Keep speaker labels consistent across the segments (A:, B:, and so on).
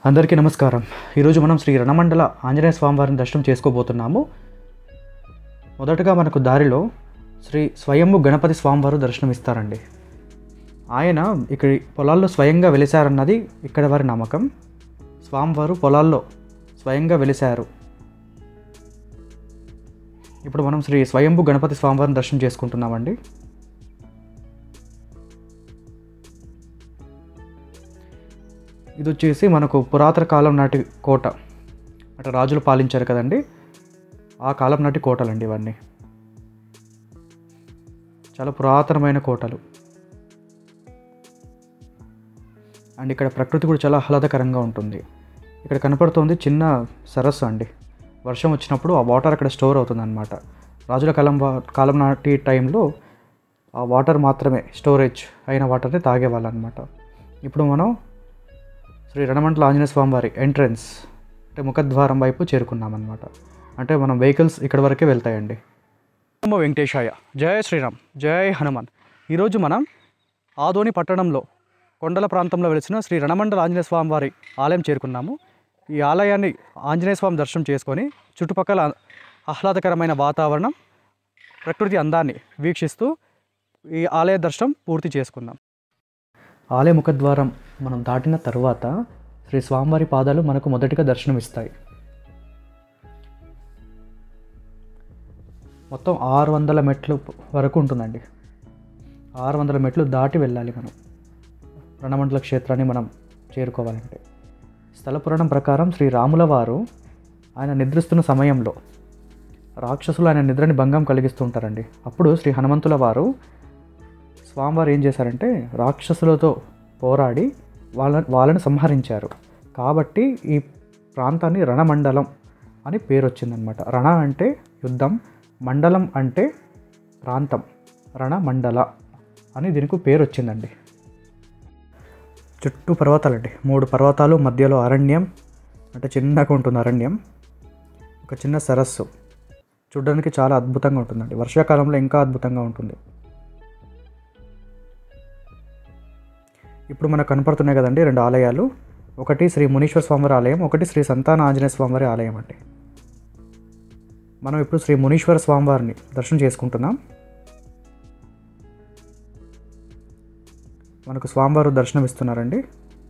A: అందరికీ నమస్కారం ఈరోజు మనం శ్రీ రణమండల ఆంజనేయ స్వామివారిని దర్శనం చేసుకోబోతున్నాము మొదటగా మనకు దారిలో శ్రీ స్వయంభు గణపతి స్వామివారు దర్శనమిస్తారండి ఆయన ఇక్కడ పొలాల్లో స్వయంగా వెలిశారన్నది ఇక్కడ వారి నమ్మకం స్వామివారు పొలాల్లో స్వయంగా వెలిశారు ఇప్పుడు మనం శ్రీ స్వయంభు గణపతి స్వామివారిని దర్శనం చేసుకుంటున్నామండి ఇది వచ్చేసి మనకు పురాతన కాలం నాటి కోట అంటే రాజులు పాలించారు కదండి ఆ కాలం నాటి కోటలండి ఇవన్నీ చాలా పురాతనమైన కోటలు అండ్ ఇక్కడ ప్రకృతి కూడా చాలా ఆహ్లాదకరంగా ఉంటుంది ఇక్కడ కనపడుతుంది చిన్న సరస్సు అండి వర్షం వచ్చినప్పుడు ఆ వాటర్ అక్కడ స్టోర్ అవుతుంది అనమాట రాజుల కాలం వా- కాలం నాటి టైంలో ఆ వాటర్ మాత్రమే స్టోరేజ్ అయిన వాటర్ని తాగేవాళ్ళు అనమాట ఇప్పుడు మనం శ్రీ రణమంటల ఆంజనేయ స్వామి వారి ఎంట్రన్స్ అంటే ముఖద్వారం వైపు చేరుకున్నామన్నమాట అంటే మనం వెహికల్స్ ఇక్కడ వరకే వెళ్తాయండి నమో వెంకటేశాయ జయ శ్రీరామ్ జయ హనుమాన్ ఈరోజు మనం ఆదోని పట్టణంలో కొండల ప్రాంతంలో వెలిసిన శ్రీ రణమండల ఆంజనేయ స్వామి వారి ఆలయం చేరుకున్నాము ఈ ఆలయాన్ని ఆంజనేయ స్వామి దర్శనం చేసుకొని చుట్టుపక్కల ఆహ్లాదకరమైన వాతావరణం ప్రకృతి అందాన్ని వీక్షిస్తూ ఈ ఆలయ దర్శనం పూర్తి చేసుకున్నాం ఆలయ ముఖద్వారం మనం దాటిన తర్వాత శ్రీ స్వామివారి పాదాలు మనకు మొదటిగా దర్శనమిస్తాయి మొత్తం ఆరు వందల మెట్లు వరకు ఉంటుందండి ఆరు వందల మెట్లు దాటి వెళ్ళాలి మనం రణమండల క్షేత్రాన్ని మనం చేరుకోవాలంటే స్థల పురాణం ప్రకారం శ్రీ రాముల వారు ఆయన నిద్రిస్తున్న సమయంలో రాక్షసులు ఆయన నిద్రని భంగం కలిగిస్తుంటారండి అప్పుడు శ్రీ హనుమంతుల వారు స్వామివారు ఏం చేశారంటే రాక్షసులతో పోరాడి వాళ్ళ వాళ్ళని సంహరించారు కాబట్టి ఈ ప్రాంతాన్ని రణమండలం అని పేరు వచ్చిందనమాట రణ అంటే యుద్ధం మండలం అంటే ప్రాంతం రణమండల అని దీనికి పేరు వచ్చిందండి చుట్టూ పర్వతాలండి మూడు పర్వతాలు మధ్యలో అరణ్యం అంటే చిన్నగా ఉంటుంది అరణ్యం ఒక చిన్న సరస్సు చూడడానికి చాలా అద్భుతంగా ఉంటుందండి వర్షాకాలంలో ఇంకా అద్భుతంగా ఉంటుంది ఇప్పుడు మనకు కనపడుతున్నాయి కదండి రెండు ఆలయాలు ఒకటి శ్రీ మునీశ్వర స్వామివారి ఆలయం ఒకటి శ్రీ సంతాన ఆంజనేయ స్వామివారి ఆలయం అండి మనం ఇప్పుడు శ్రీ మునీశ్వర స్వామివారిని దర్శనం చేసుకుంటున్నాం మనకు స్వామివారు దర్శనం ఇస్తున్నారండి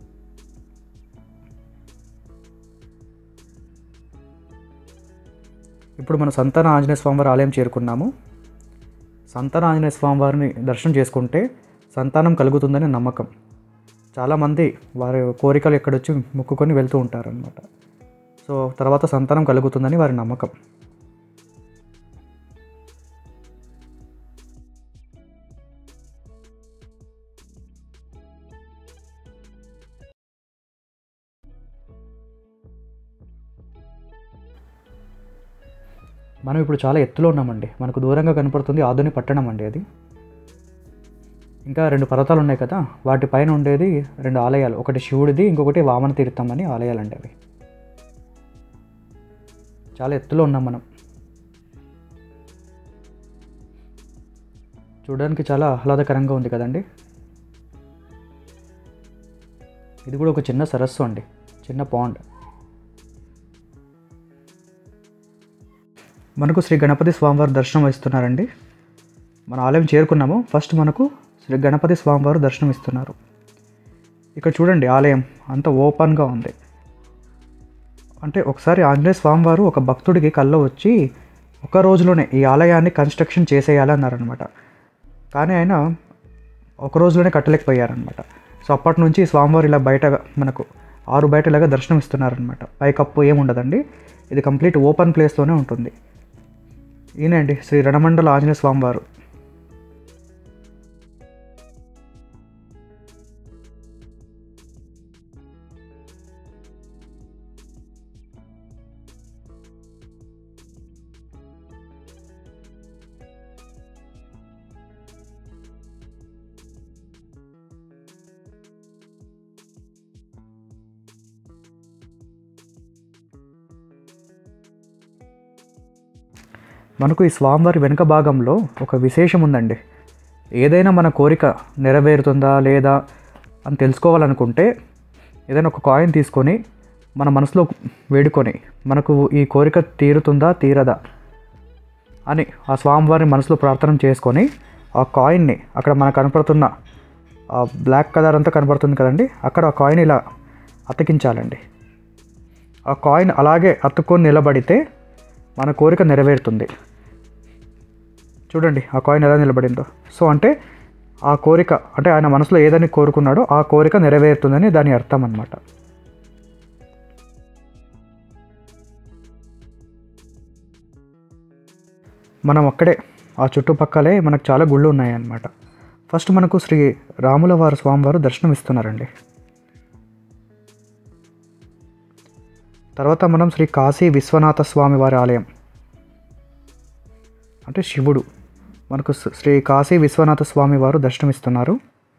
A: ఇప్పుడు మన సంతాన ఆంజనేయ స్వామివారి ఆలయం చేరుకున్నాము సంతాన ఆంజనేయ స్వామివారిని దర్శనం చేసుకుంటే సంతానం కలుగుతుందని నమ్మకం చాలామంది వారి కోరికలు ఎక్కడొచ్చి మొక్కుకొని వెళ్తూ ఉంటారనమాట సో తర్వాత సంతానం కలుగుతుందని వారి నమ్మకం మనం ఇప్పుడు చాలా ఎత్తులో ఉన్నామండి మనకు దూరంగా కనపడుతుంది ఆధుని పట్టణం అండి అది ఇంకా రెండు పర్వతాలు ఉన్నాయి కదా వాటిపైన ఉండేది రెండు ఆలయాలు ఒకటి శివుడిది ఇంకొకటి వామన తీర్థం అని ఆలయాలు అండి అవి చాలా ఎత్తులో ఉన్నాం మనం చూడడానికి చాలా ఆహ్లాదకరంగా ఉంది కదండి ఇది కూడా ఒక చిన్న సరస్సు అండి చిన్న పాండ్ మనకు శ్రీ గణపతి స్వామివారి దర్శనం ఇస్తున్నారండి మన ఆలయం చేరుకున్నాము ఫస్ట్ మనకు శ్రీ గణపతి స్వామివారు దర్శనం ఇస్తున్నారు ఇక్కడ చూడండి ఆలయం అంత ఓపెన్గా ఉంది అంటే ఒకసారి ఆంజనేయ స్వామివారు ఒక భక్తుడికి కల్లో వచ్చి ఒక రోజులోనే ఈ ఆలయాన్ని కన్స్ట్రక్షన్ చేసేయాలన్నారనమాట కానీ ఆయన ఒక రోజులోనే కట్టలేకపోయారనమాట సో అప్పటి నుంచి స్వామివారు ఇలా బయట మనకు ఆరు బయట ఇలాగా దర్శనం ఇస్తున్నారనమాట పైకప్పు ఏముండదండి ఇది కంప్లీట్ ఓపెన్ ప్లేస్లోనే ఉంటుంది ఈయనండి శ్రీ రణమండల ఆంజనేయ స్వామివారు మనకు ఈ స్వామివారి వెనుక భాగంలో ఒక విశేషం ఉందండి ఏదైనా మన కోరిక నెరవేరుతుందా లేదా అని తెలుసుకోవాలనుకుంటే ఏదైనా ఒక కాయిన్ తీసుకొని మన మనసులో వేడుకొని మనకు ఈ కోరిక తీరుతుందా తీరదా అని ఆ స్వామివారిని మనసులో ప్రార్థన చేసుకొని ఆ కాయిన్ని అక్కడ మనకు కనపడుతున్న ఆ బ్లాక్ కలర్ అంతా కనపడుతుంది కదండి అక్కడ ఆ కాయిన్ ఇలా అతికించాలండి ఆ కాయిన్ అలాగే అతుక్కొని నిలబడితే మన కోరిక నెరవేరుతుంది చూడండి ఆ కాయిన్ ఎలా నిలబడిందో సో అంటే ఆ కోరిక అంటే ఆయన మనసులో ఏదని కోరుకున్నాడో ఆ కోరిక నెరవేరుతుందని దాని అర్థం అన్నమాట మనం అక్కడే ఆ చుట్టుపక్కలే మనకు చాలా గుళ్ళు ఉన్నాయన్నమాట ఫస్ట్ మనకు శ్రీ రాముల వారు స్వామివారు దర్శనం ఇస్తున్నారండి తర్వాత మనం శ్రీ కాశీ విశ్వనాథ స్వామి వారి ఆలయం అంటే శివుడు మనకు శ్రీ- శ్రీ కాశీ విశ్వనాథ స్వామి వారు దర్శనమిస్తున్నారు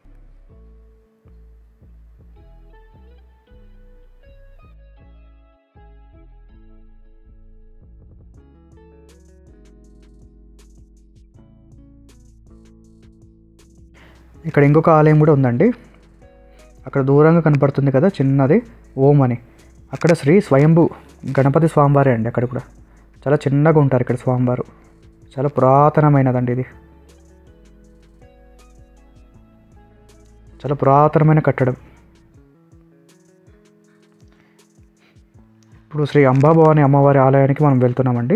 A: ఇక్కడ ఇంకొక ఆలయం కూడా ఉందండి అక్కడ దూరంగా కనపడుతుంది కదా చిన్నది ఓం అని అక్కడ శ్రీ స్వయంభు గణపతి స్వామివారే అండి అక్కడ కూడా చాలా చిన్నగా ఉంటారు ఇక్కడ స్వామివారు చాలా పురాతనమైనదండి ఇది చాలా పురాతనమైన కట్టడం ఇప్పుడు శ్రీ అంబాభవాని అమ్మవారి ఆలయానికి మనం వెళ్తున్నామండి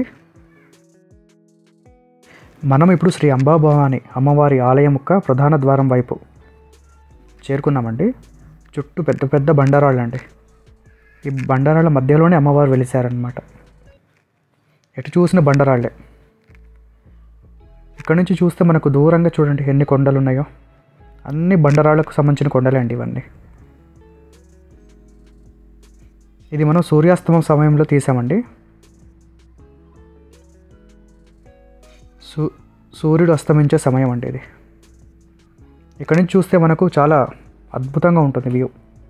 A: మనం ఇప్పుడు శ్రీ అంబాభవాని అమ్మవారి ఆలయం యొక్క ప్రధాన ద్వారం వైపు చేరుకున్నామండి చుట్టూ పెద్ద పెద్ద బండరాళ్ళు అండి ఈ బండరాళ్ళ మధ్యలోనే అమ్మవారు వెలిసారనమాట ఎటు చూసిన బండరాళ్ళే ఇక్కడ నుంచి చూస్తే మనకు దూరంగా చూడండి ఎన్ని కొండలు ఉన్నాయో అన్ని బండరాళ్ళకు సంబంధించిన కొండలే అండి ఇవన్నీ ఇది మనం సూర్యాస్తమం సమయంలో తీసామండి సూ సూర్యుడు అస్తమించే సమయం అండి ఇది ఇక్కడ నుంచి చూస్తే మనకు చాలా అద్భుతంగా ఉంటుంది వ్యూ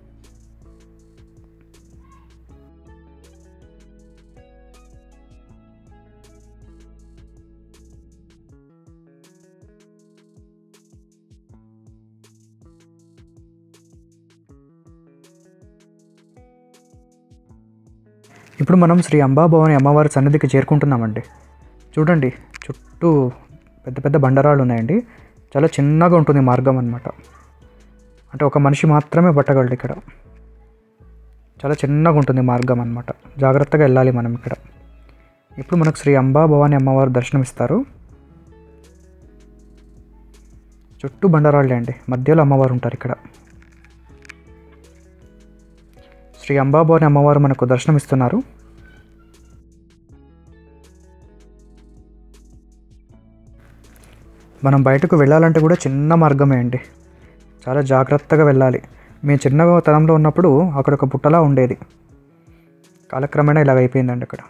A: ఇప్పుడు మనం శ్రీ అంబాభవాని అమ్మవారి సన్నిధికి చేరుకుంటున్నామండి చూడండి చుట్టూ పెద్ద పెద్ద బండరాళ్ళు ఉన్నాయండి చాలా చిన్నగా ఉంటుంది మార్గం అన్నమాట అంటే ఒక మనిషి మాత్రమే పట్టగలడు ఇక్కడ చాలా చిన్నగా ఉంటుంది మార్గం అన్నమాట జాగ్రత్తగా వెళ్ళాలి మనం ఇక్కడ ఇప్పుడు మనకు శ్రీ అంబా భవాని అమ్మవారు దర్శనమిస్తారు చుట్టూ బండరాళ్ళే అండి మధ్యలో అమ్మవారు ఉంటారు ఇక్కడ శ్రీ అంబాభవాని అమ్మవారు మనకు దర్శనమిస్తున్నారు మనం బయటకు వెళ్ళాలంటే కూడా చిన్న మార్గమే అండి చాలా జాగ్రత్తగా వెళ్ళాలి మేము చిన్న తరంలో ఉన్నప్పుడు అక్కడ ఒక పుట్టలా ఉండేది కాలక్రమేణా ఇలాగ అయిపోయిందండి అక్కడ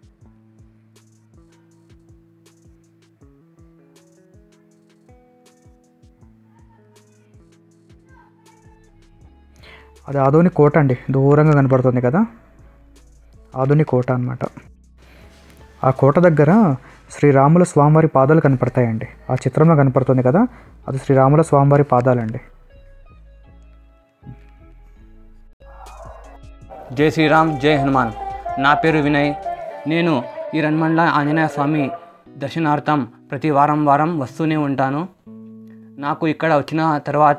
A: అది ఆదోని కోట అండి దూరంగా కనపడుతుంది కదా ఆదోని కోట అన్నమాట ఆ కోట దగ్గర శ్రీరాముల స్వామివారి పాదాలు కనపడతాయండి ఆ చిత్రంలో కనపడుతుంది కదా అది శ్రీరాముల స్వామివారి పాదాలండి
B: జై శ్రీరామ్ జై హనుమాన్ నా పేరు వినయ్ నేను ఈ రన్మండ్ల ఆంజనేయ స్వామి దర్శనార్థం ప్రతి వారం వారం వస్తూనే ఉంటాను నాకు ఇక్కడ వచ్చిన తర్వాత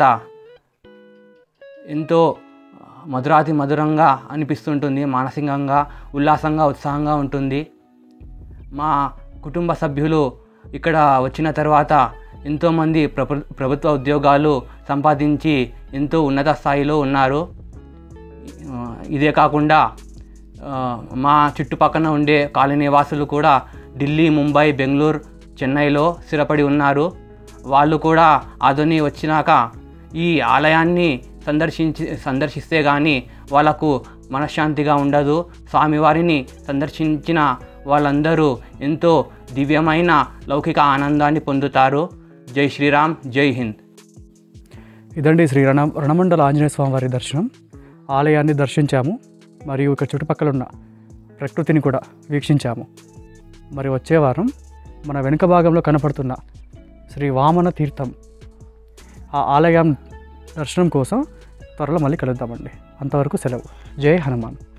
B: ఎంతో మధురాతి మధురంగా అనిపిస్తుంటుంది మానసికంగా ఉల్లాసంగా ఉత్సాహంగా ఉంటుంది మా కుటుంబ సభ్యులు ఇక్కడ వచ్చిన తర్వాత ఎంతోమంది ప్రభు ప్రభుత్వ ఉద్యోగాలు సంపాదించి ఎంతో ఉన్నత స్థాయిలో ఉన్నారు ఆ, ఇదే కాకుండా ఆ, మా చుట్టుపక్కన ఉండే కాలనీ వాసులు కూడా ఢిల్లీ ముంబై బెంగళూరు చెన్నైలో స్థిరపడి ఉన్నారు వాళ్ళు కూడా ఆధుని వచ్చినాక ఈ ఆలయాన్ని సందర్శించి సందర్శిస్తే కానీ వాళ్ళకు మనశ్శాంతిగా ఉండదు స్వామివారిని సందర్శించిన వాళ్ళందరూ ఎంతో దివ్యమైన లౌకిక ఆనందాన్ని పొందుతారు జై శ్రీరామ్ జై హింద్
C: ఇదండి శ్రీ రణ రణమండల ఆంజనేయ స్వామి వారి దర్శనం ఆలయాన్ని దర్శించాము మరియు ఇక్కడ చుట్టుపక్కల ఉన్న ప్రకృతిని కూడా వీక్షించాము మరి వచ్చే వారం మన వెనుక భాగంలో కనపడుతున్న శ్రీ వామన తీర్థం ఆ ఆలయం దర్శనం కోసం త్వరలో మళ్ళీ కలుద్దామండి అంతవరకు సెలవు జై హనుమాన్